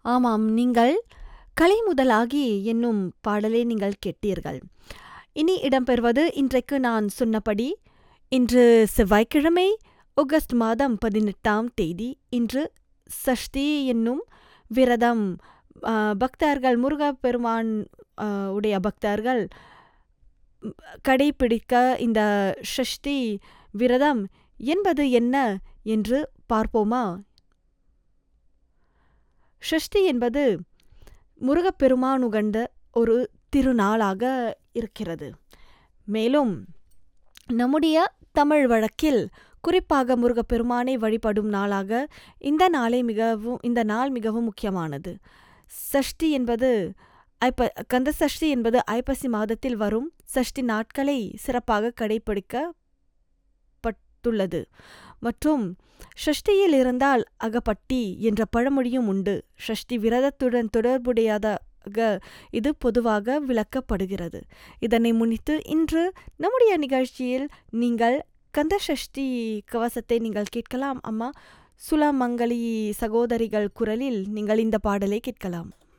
ஆமாம் நீங்கள் கலை முதலாகி என்னும் பாடலை நீங்கள் கேட்டீர்கள் இனி இடம்பெறுவது இன்றைக்கு நான் சொன்னபடி இன்று செவ்வாய்க்கிழமை ஆகஸ்ட் மாதம் பதினெட்டாம் தேதி இன்று சஷ்டி என்னும் விரதம் ஆ, பக்தர்கள் முருகப்பெருமான் ஆ, உடைய பக்தர்கள் ம், கடைபிடிக்க இந்த ஷஷ்டி விரதம் என்பது என்ன என்று பார்ப்போமா ஷஷ்டி என்பது முருகப்பெருமான் உகந்த ஒரு திருநாளாக இருக்கிறது மேலும் நம்முடைய தமிழ் வழக்கில் குறிப்பாக முருகப்பெருமானை வழிபடும் நாளாக இந்த நாளை மிகவும் இந்த நாள் மிகவும் முக்கியமானது சஷ்டி என்பது ஐப்ப கந்த சஷ்டி என்பது ஐப்பசி மாதத்தில் வரும் சஷ்டி நாட்களை சிறப்பாக கடைபிடிக்கப்பட்டுள்ளது மற்றும் ஷஷ்டியில் இருந்தால் அகப்பட்டி என்ற பழமொழியும் உண்டு ஷஷ்டி விரதத்துடன் தொடர்புடையதாக இது பொதுவாக விளக்கப்படுகிறது இதனை முன்னிட்டு இன்று நம்முடைய நிகழ்ச்சியில் நீங்கள் கந்த சஷ்டி கவசத்தை நீங்கள் கேட்கலாம் அம்மா சுலமங்கலி சகோதரிகள் குரலில் நீங்கள் இந்த பாடலை கேட்கலாம்